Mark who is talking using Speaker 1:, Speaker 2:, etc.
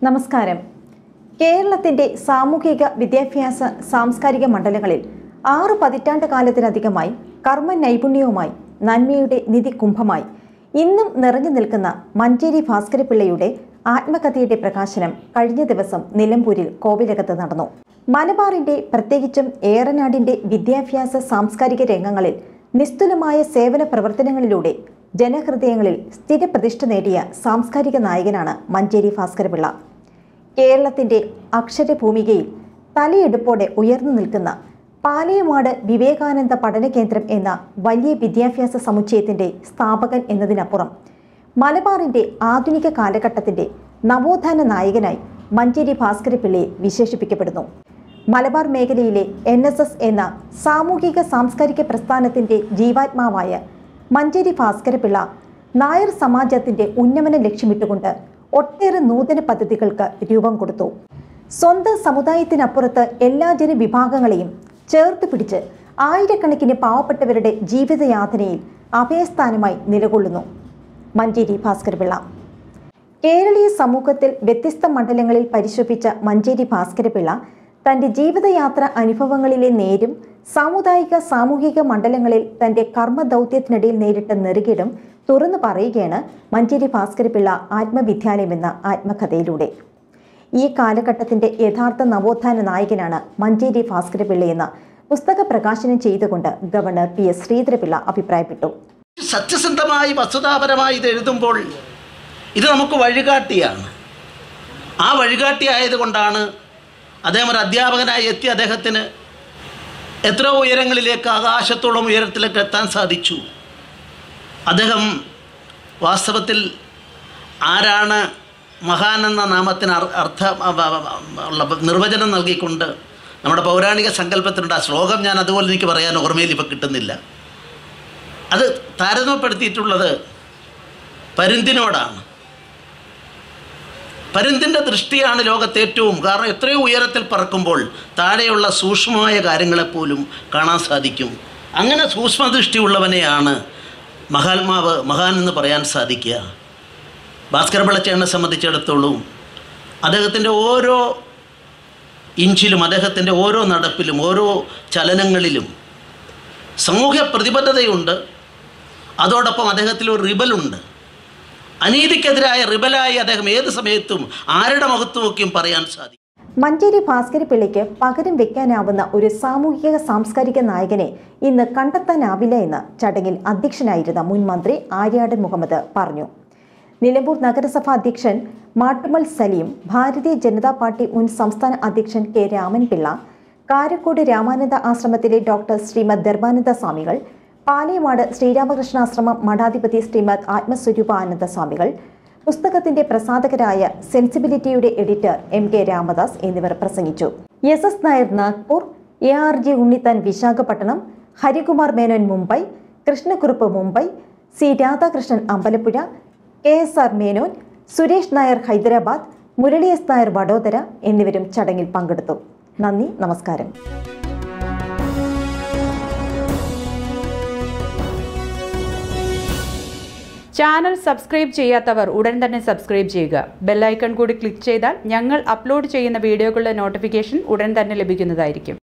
Speaker 1: നമസ്കാരം കേരളത്തിന്റെ സാമൂഹിക വിദ്യാഭ്യാസ സാംസ്കാരിക മണ്ഡലങ്ങളിൽ ആറ് പതിറ്റാണ്ട് കാലത്തിലധികമായി കർമ്മ നൈപുണ്യവുമായി നന്മയുടെ നിധി കുംഭമായി ഇന്നും നിറഞ്ഞു നിൽക്കുന്ന മഞ്ചേരി ഭാസ്കരപിള്ളയുടെ ആത്മകഥയുടെ പ്രകാശനം കഴിഞ്ഞ ദിവസം നിലമ്പൂരിൽ കോവിലകത്ത് നടന്നു മലബാറിന്റെ പ്രത്യേകിച്ചും ഏറനാടിന്റെ വിദ്യാഭ്യാസ സാംസ്കാരിക രംഗങ്ങളിൽ നിസ്തുലമായ സേവന പ്രവർത്തനങ്ങളിലൂടെ ജനഹൃദയങ്ങളിൽ സ്ഥിരപ്രതിഷ്ഠ നേടിയ സാംസ്കാരിക നായകനാണ് മഞ്ചേരി ഭാസ്കരപിള്ള കേരളത്തിന്റെ അക്ഷരഭൂമികയിൽ തലയെടുപ്പോടെ ഉയർന്നു നിൽക്കുന്ന പാലയമാട് വിവേകാനന്ദ പഠന കേന്ദ്രം എന്ന വലിയ വിദ്യാഭ്യാസ സമുച്ചയത്തിന്റെ സ്ഥാപകൻ എന്നതിനപ്പുറം മലബാറിന്റെ ആധുനിക കാലഘട്ടത്തിന്റെ നവോത്ഥാന നായകനായി മഞ്ചേരി ഭാസ്കരപിള്ളയെ വിശേഷിപ്പിക്കപ്പെടുന്നു മലബാർ മേഖലയിലെ എൻ എസ് എസ് എന്ന സാമൂഹിക സാംസ്കാരിക പ്രസ്ഥാനത്തിന്റെ ജീവാത്മാവായ മഞ്ചേരി ഭാസ്കരപിള്ള നായർ സമാജത്തിന്റെ ഉന്നമനം ലക്ഷ്യമിട്ടുകൊണ്ട് ഒട്ടേറെ നൂതന പദ്ധതികൾക്ക് രൂപം കൊടുത്തു സ്വന്തം സമുദായത്തിനപ്പുറത്ത് എല്ലാ ജനവിഭാഗങ്ങളെയും ചേർത്ത് പിടിച്ച് ആയിരക്കണക്കിന് പാവപ്പെട്ടവരുടെ ജീവിതയാതനയിൽ അഭയസ്ഥാനമായി നിലകൊള്ളുന്നു മഞ്ചേരി ഭാസ്കരപിള്ള കേരളീയ സമൂഹത്തിൽ വ്യത്യസ്ത മണ്ഡലങ്ങളിൽ പരിശോഭിച്ച മഞ്ചേരി ഭാസ്കരപിള്ള തന്റെ ജീവിതയാത്ര അനുഭവങ്ങളിലെ നേരും സാമുദായിക സാമൂഹിക മണ്ഡലങ്ങളിൽ തന്റെ കർമ്മദൗത്യത്തിനിടയിൽ നേരിട്ട നെറുകിടും തുറന്നു പറയുകയാണ് മഞ്ചേരി ഭാസ്കരപിള്ള ആത്മവിദ്യാലയം എന്ന ആത്മകഥയിലൂടെ ഈ കാലഘട്ടത്തിന്റെ യഥാർത്ഥ നവോത്ഥാന നായകനാണ് മഞ്ചേരി ഭാസ്കരപിള്ളയെന്ന് പുസ്തക പ്രകാശനം ചെയ്തുകൊണ്ട് ഗവർണർ പി എസ് ശ്രീധരപിള്ള അഭിപ്രായപ്പെട്ടു
Speaker 2: സത്യസന്ധമായി വസ്തുതാപരമായി ഇത് എഴുതുമ്പോൾ ഇത് നമുക്ക് വഴികാട്ടിയാണ് ആ വഴികാട്ടി ആയതുകൊണ്ടാണ് അദ്ദേഹം ഒരു അധ്യാപകനായി എത്തി അദ്ദേഹത്തിന് എത്രയോ ഉയരങ്ങളിലേക്ക് ആകാശത്തോളം ഉയരത്തിലേക്ക് എത്താൻ സാധിച്ചു അദ്ദേഹം വാസ്തവത്തിൽ ആരാണ് മഹാൻ എന്ന നാമത്തിന് അർ- അർത്ഥ അ- അ- അ- ഉള്ള നിർവചനം നൽകിക്കൊണ്ട് നമ്മുടെ പൗരാണിക സങ്കല്പത്തിനുണ്ട് ആ ശ്ലോകം ഞാൻ അതുപോലെ എനിക്ക് പറയാൻ ഓർമ്മയിൽ ഇപ്പോൾ കിട്ടുന്നില്ല അത് താരതമ്യപ്പെടുത്തിയിട്ടുള്ളത് പരുന്തിനോടാണ് പരുന്തിൻ്റെ ദൃഷ്ടിയാണ് ലോകത്ത് ഏറ്റവും കാരണം എത്രയോ ഉയരത്തിൽ പറക്കുമ്പോൾ താഴെയുള്ള സൂക്ഷ്മമായ കാര്യങ്ങളെപ്പോലും കാണാൻ സാധിക്കും അങ്ങനെ സൂക്ഷ്മദൃഷ്ടിയുള്ളവനെയാണ് മഹാത്മാവ് മഹാൻ എന്ന് പറയാൻ സാധിക്കുക ഭാസ്കര പിള്ളച്ചേനെ സംബന്ധിച്ചിടത്തോളം അദ്ദേഹത്തിൻ്റെ ഓരോ ഇഞ്ചിലും അദ്ദേഹത്തിൻ്റെ ഓരോ നടപ്പിലും ഓരോ ചലനങ്ങളിലും സമൂഹ പ്രതിബദ്ധതയുണ്ട് അതോടൊപ്പം അദ്ദേഹത്തിൽ ഒരു റിബലുണ്ട് അനീതിക്കെതിരായ റിബലായി അദ്ദേഹം ഏത് സമയത്തും ആരുടെ മുഖത്ത് നോക്കിയും പറയാൻ സാധിക്കും
Speaker 1: മഞ്ചേരി ഭാസ്കരപിള്ളയ്ക്ക് പകരം വെക്കാനാവുന്ന ഒരു സാമൂഹിക സാംസ്കാരിക നായകനെ ഇന്ന് കണ്ടെത്താനാവില്ല എന്ന് ചടങ്ങിൽ അധ്യക്ഷനായിരുന്ന മുൻ മന്ത്രി ആര്യാടൻ മുഹമ്മദ് പറഞ്ഞു നിലമ്പൂർ നഗരസഭാ അധ്യക്ഷൻ മാട്ടുമൽ സലീം ഭാരതീയ ജനതാ പാർട്ടി മുൻ സംസ്ഥാന അധ്യക്ഷൻ കെ രാമൻപിള്ള കാരക്കോട് രാമാനന്ദ ആശ്രമത്തിലെ ഡോക്ടർ ശ്രീമദ് ധർമാനന്ദ സ്വാമികൾ പാലയമാട് ശ്രീരാമകൃഷ്ണാശ്രമം മഠാധിപതി ശ്രീമദ് ആത്മസ്വരൂപാനന്ദ സ്വാമികൾ പുസ്തകത്തിന്റെ പ്രസാധകരായ സെൻസിബിലിറ്റിയുടെ എഡിറ്റർ എം കെ രാമദാസ് എന്നിവർ പ്രസംഗിച്ചു S S Nair Nagpur A R G Unnithan Visakhapatnam Harikumar Menon Mumbai Krishnakurup Mumbai C Radhakrishnan Ambalapuzha K S R Menon Suresh Nair Hyderabad Murali S Nair Vadodara എന്നിവരും ചടങ്ങിൽ പങ്കെടുത്തു നന്ദി നമസ്കാരം
Speaker 3: ചാനൽ സബ്സ്ക്രൈബ് ചെയ്യാത്തവർ ഉടൻ തന്നെ സബ്സ്ക്രൈബ് ചെയ്യുക ബെല്ലൈക്കൺ കൂടി ക്ലിക്ക് ചെയ്താൽ ഞങ്ങൾ അപ്ലോഡ് ചെയ്യുന്ന വീഡിയോകളുടെ നോട്ടിഫിക്കേഷൻ ഉടൻ തന്നെ ലഭിക്കുന്നതായിരിക്കും